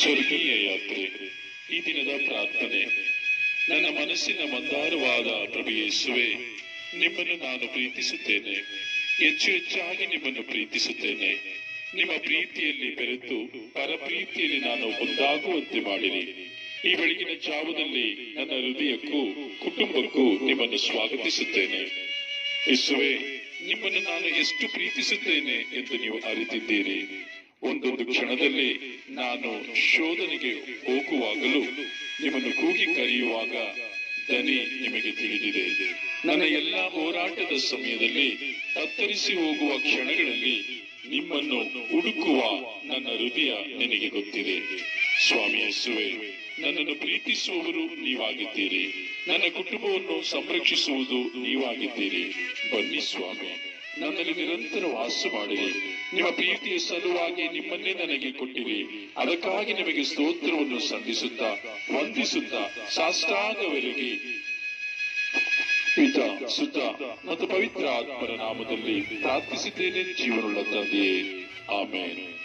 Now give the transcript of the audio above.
ಸ್ವರ್ಗೀಯ ಯಾತ್ರೆ ಈ ದಿನದ ಪ್ರಾರ್ಥನೆ ನನ್ನ ಮನಸ್ಸಿನ ಮಂದಾರವಾದ ಪ್ರಭು ಯೇಸುವೆ ನಿಮ್ಮನ್ನು ನಾನು ಪ್ರೀತಿಸುತ್ತೇನೆ ಹೆಚ್ಚು ಹೆಚ್ಚಾಗಿ ನಿಮ್ಮನ್ನು ಪ್ರೀತಿಸುತ್ತೇನೆ ನಿಮ್ಮ ಪ್ರೀತಿಯಲ್ಲಿ ಬೆರೆತು ಪರಪ್ರೀತಿಯಲ್ಲಿ ನಾನು ಒಂದಾಗುವಂತೆ ಮಾಡಿರಿ ಈ ಬೆಳಗಿನ ಜಾವದಲ್ಲಿ ನನ್ನ ಹೃದಯಕ್ಕೂ ಕುಟುಂಬಕ್ಕೂ ನಿಮ್ಮನ್ನು ಸ್ವಾಗತಿಸುತ್ತೇನೆ ಯೇಸುವೆ ನಿಮ್ಮನ್ನು ನಾನು ಎಷ್ಟು ಪ್ರೀತಿಸುತ್ತೇನೆ ಎಂದು ನೀವು ಅರಿತಿದ್ದೀರಿ ಒಂದೊಂದು ಕ್ಷಣದಲ್ಲಿ ನಾನು ಶೋಧನೆಗೆ ಹೋಗುವಾಗಲೂ ನಿಮ್ಮನ್ನು ಕೂಗಿ ಕರೆಯುವಾಗ ದನಿ ನಿಮಗೆ ತಿಳಿದಿದೆ ನನ್ನ ಎಲ್ಲಾ ಹೋರಾಟದ ಸಮಯದಲ್ಲಿ ತತ್ತರಿಸಿ ಹೋಗುವ ಕ್ಷಣಗಳಲ್ಲಿ ನಿಮ್ಮನ್ನು ಹುಡುಕುವ ನನ್ನ ಹೃದಯ ನಿನಗೆ ಗೊತ್ತಿದೆ ಸ್ವಾಮಿ ಯೇಸುವೆ ನನ್ನನ್ನು ಪ್ರೀತಿಸುವವರು ನೀವಾಗಿದ್ದೀರಿ ನನ್ನ ಕುಟುಂಬವನ್ನು ಸಂರಕ್ಷಿಸುವುದು ನೀವಾಗಿದ್ದೀರಿ ಬನ್ನಿ ಸ್ವಾಮಿ ನನ್ನಲ್ಲಿ ನಿರಂತರ ವಾಸ ಮಾಡಿರಿ ನಿಮ್ಮ ಪ್ರೀತಿಯ ಸಲುವಾಗಿ ನಿಮ್ಮನ್ನೇ ನನಗೆ ಕೊಟ್ಟಿರಿ ಅದಕ್ಕಾಗಿ ನಿಮಗೆ ಸ್ತೋತ್ರವನ್ನು ಸಲ್ಲಿಸುತ್ತಾ ವಂದಿಸುತ್ತಾ ಸಾಷ್ಟಾಂಗವೆರಗಿ ಪಿತ ಸುತ ಮತ್ತು ಪವಿತ್ರ ಆತ್ಮರ ನಾಮದಲ್ಲಿ ಪ್ರಾರ್ಥಿಸಿದ್ದೇನೆ ಜೀವನವುಳ್ಳ ತಂದೆಯೇ ಆಮೇಲೆ